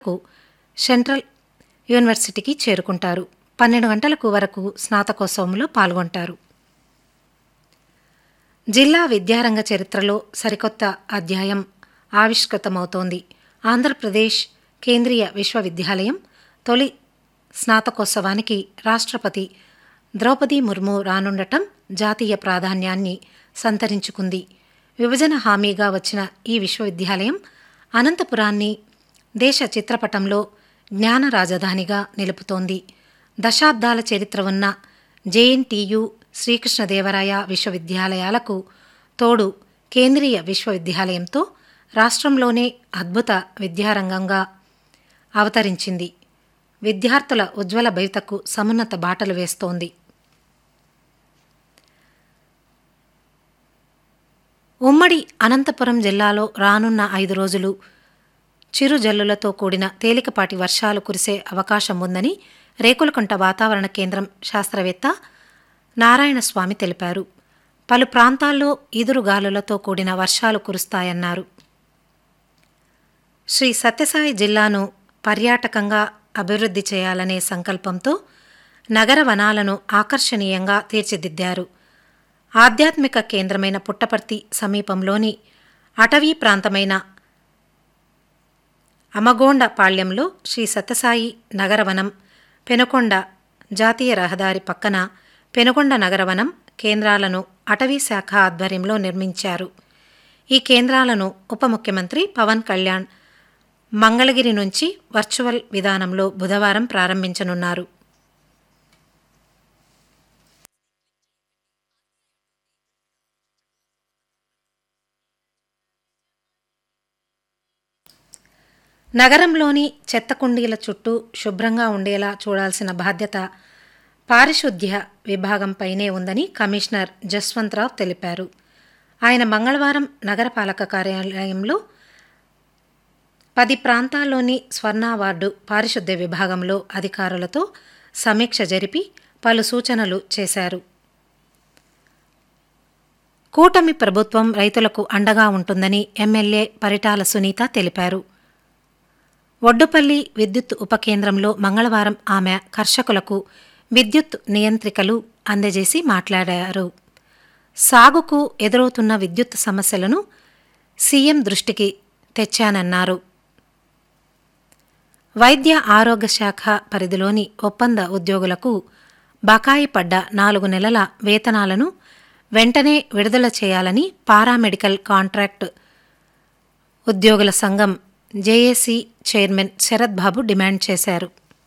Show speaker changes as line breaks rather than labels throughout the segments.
కు సెంట్రల్ యూనివర్సిటీకి చేరుకుంటారు పన్నెండు గంటలకు వరకు స్నాతకోత్సవంలో పాల్గొంటారు జిల్లా విద్యారంగ చరిత్రలో సరికొత్త అధ్యాయం ఆవిష్కృతమవుతోంది ఆంధ్రప్రదేశ్ కేంద్రీయ విశ్వవిద్యాలయం తొలి స్నాతకోత్సవానికి రాష్ట్రపతి ద్రౌపది ముర్ము రానుండటం జాతీయ ప్రాధాన్యాన్ని సంతరించుకుంది విభజన హామీగా వచ్చిన ఈ విశ్వవిద్యాలయం అనంతపురాన్ని దేశ చిత్రపటంలో జ్ఞాన రాజధానిగా నిలుపుతోంది దశాబ్దాల చరిత్ర ఉన్న జేఎన్టీయు శ్రీకృష్ణదేవరాయ విశ్వవిద్యాలయాలకు తోడు కేంద్రీయ విశ్వవిద్యాలయంతో రాష్ట్రంలోనే అద్భుత విద్యారంగంగా అవతరించింది విద్యార్థుల ఉజ్వల భవితకు సమున్నత బాటలు వేస్తోంది ఉమ్మడి అనంతపురం జిల్లాలో రానున్న ఐదు రోజులు చిరు జల్లులతో కూడిన తేలికపాటి వర్షాలు కురిసే అవకాశం ఉందని రేకులకుంట వాతావరణ కేంద్రం శాస్త్రవేత్త నారాయణస్వామి తెలిపారు పలు ప్రాంతాల్లో ఈదురుగాలులతో కూడిన వర్షాలు కురుస్తాయన్నారు శ్రీ సత్యసాయి జిల్లాను పర్యాటకంగా అభివృద్ధి చేయాలనే సంకల్పంతో నగర వనాలను ఆకర్షణీయంగా తీర్చిదిద్దారు ఆధ్యాత్మిక కేంద్రమైన పుట్టపర్తి సమీపంలోని అటవీ ప్రాంతమైన అమగోండ పాళ్యంలో శ్రీ సత్యసాయి నగరవనం పెనుకొండ జాతీయ రహదారి పక్కన పెనుకొండ నగరవనం కేంద్రాలను అటవీ శాఖ ఆధ్వర్యంలో నిర్మించారు ఈ కేంద్రాలను ఉప ముఖ్యమంత్రి పవన్ కళ్యాణ్ మంగళగిరి నుంచి వర్చువల్ విధానంలో బుధవారం ప్రారంభించనున్నారు నగరంలోని చెత్త కుండీల చుట్టూ శుభ్రంగా ఉండేలా చూడాల్సిన బాధ్యత పారిశుద్ధ్య విభాగంపైనే ఉందని కమిషనర్ జస్వంతరావు తెలిపారు ఆయన మంగళవారం నగరపాలక కార్యాలయంలో పది ప్రాంతాల్లోని స్వర్ణ వార్డు పారిశుద్ధ్య విభాగంలో అధికారులతో సమీక్ష జరిపి పలు సూచనలు చేశారు కూటమి ప్రభుత్వం రైతులకు అండగా ఉంటుందని ఎమ్మెల్యే పరిటాల సునీత తెలిపారు ఒడ్డుపల్లి విద్యుత్ ఉపకేంద్రంలో మంగళవారం ఆమె కర్షకులకు విద్యుత్ నియంత్రికలు అందజేసి మాట్లాడారు సాగుకు ఎదురవుతున్న విద్యుత్ సమస్యలను సీఎం దృష్టికి తెచ్చానన్నారు వైద్య ఆరోగ్య శాఖ పరిధిలోని ఒప్పంద ఉద్యోగులకు బకాయి పడ్డ నాలుగు నెలల వేతనాలను వెంటనే విడుదల చేయాలని పారామెడికల్ కాంట్రాక్ట్ ఉద్యోగుల సంఘం జేఏసీ చైర్మన్ శరత్ బాబు డిమాండ్ చేశారు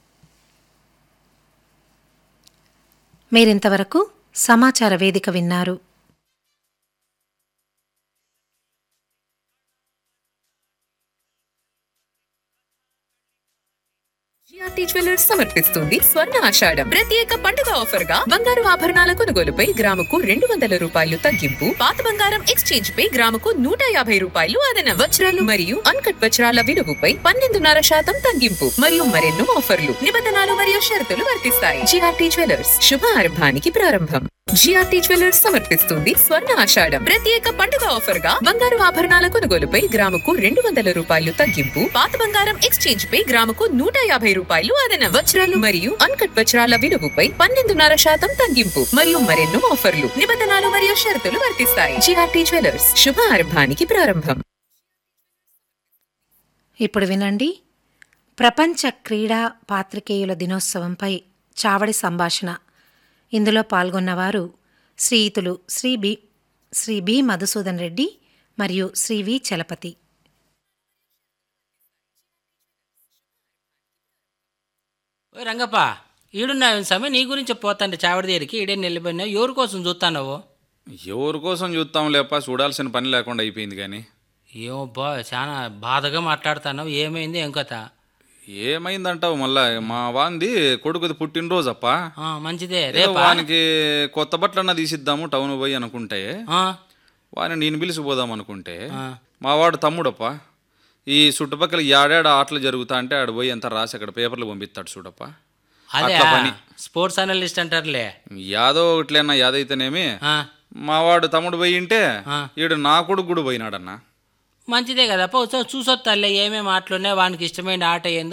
మీరింతవరకు సమాచార వేదిక విన్నారు
జిఆర్టీ జ్యువెలర్స్ సమర్పిస్తుంది స్వర్ణ ఆషాఢం ప్రత్యేక పండుగ ఆఫర్ గా బంగారు ఆభరణాల కొనుగోలుపై గ్రాముకు రెండు వందల రూపాయలు తగ్గింపు పాత బంగారం ఎక్స్చేంజ్ పై గ్రాముకు నూట యాభై రూపాయలు అదనం వజ్రాలు మరియు అన్కట్ వజ్రాల విలువపై పన్నెండున్నర శాతం తగ్గింపు మరియు మరెన్నో ఆఫర్లు నిబంధనలు మరియు షరతులు వర్తిస్తాయి జిఆర్టీ జ్యువెలర్స్ శుభ ఆరంభానికి ప్రారంభం జిఆర్టీ జ్యువెలర్స్ సమర్పిస్తుంది స్వర్ణ ఆషాఢం ప్రత్యేక పండుగ ఆఫర్ గా బంగారు ఆభరణాల కొనుగోలుపై గ్రాముకు రెండు వందల రూపాయలు తగ్గింపు పాత బంగారం ఎక్స్చేంజ్ పై గ్రాముకు నూట యాభై రూపాయలు అదనం వజ్రాలు మరియు అన్కట్ వజ్రాల విలువపై పన్నెండున్నర శాతం తగ్గింపు మరియు మరెన్నో ఆఫర్లు నిబంధనలు మరియు షరతులు వర్తిస్తాయి జిఆర్టీ జ్యువెలర్స్ శుభ ఆరంభానికి ప్రారంభం
ఇప్పుడు వినండి ప్రపంచ క్రీడా పాత్రికేయుల దినోత్సవంపై చావడి సంభాషణ ఇందులో పాల్గొన్నవారు శ్రీయుతులు శ్రీ బి శ్రీ బి మధుసూదన్ రెడ్డి మరియు శ్రీ వి చలపతి
ఓ రంగప్ప ఈడున్నావు సమయం నీ గురించి పోతాంటే చావడి దగ్గరికి ఈడే నిలబడినావు ఎవరి కోసం చూస్తావు
ఎవరి కోసం చూస్తాం లేప చూడాల్సిన పని లేకుండా అయిపోయింది కానీ
ఏమో బా చాలా బాధగా మాట్లాడుతున్నావు ఏమైంది ఏం కథ
ఏమైందంటావు మళ్ళా మా వాంది కొడుకుది పుట్టినరోజు అప్ప
ఆ, మంచిదే
ఏదో
రేపా
వానికి కొత్త బట్టలన్నా తీసిద్దాము టౌన్ పోయి అనుకుంటే
ఆ,
వాని నేను పిలిచిపోదాం అనుకుంటే
ఆ.
మా వాడు తమ్ముడప్ప ఈ చుట్టుపక్కల ఏడాడ ఆటలు జరుగుతా అంటే ఆడ పోయి అంతా రాసి అక్కడ పేపర్లు పంపిస్తాడు చూడప్ప
అదే
అట్లా పని.
స్పోర్ట్స్ అనలిస్ట్ అంటారులే
యాదో ఒకట్లేనా యాదైతేనేమి
ఆ,
మా వాడు తమ్ముడు పోయి ఉంటే
ఆ.
ఈడు నా కొడుకు కూడా పోయినాడన్నా
మంచిదే కదా పో చూసొత్తాలే ఏమేమి ఆటలు ఉన్నాయి వానికి ఇష్టమైన ఆట ఏందో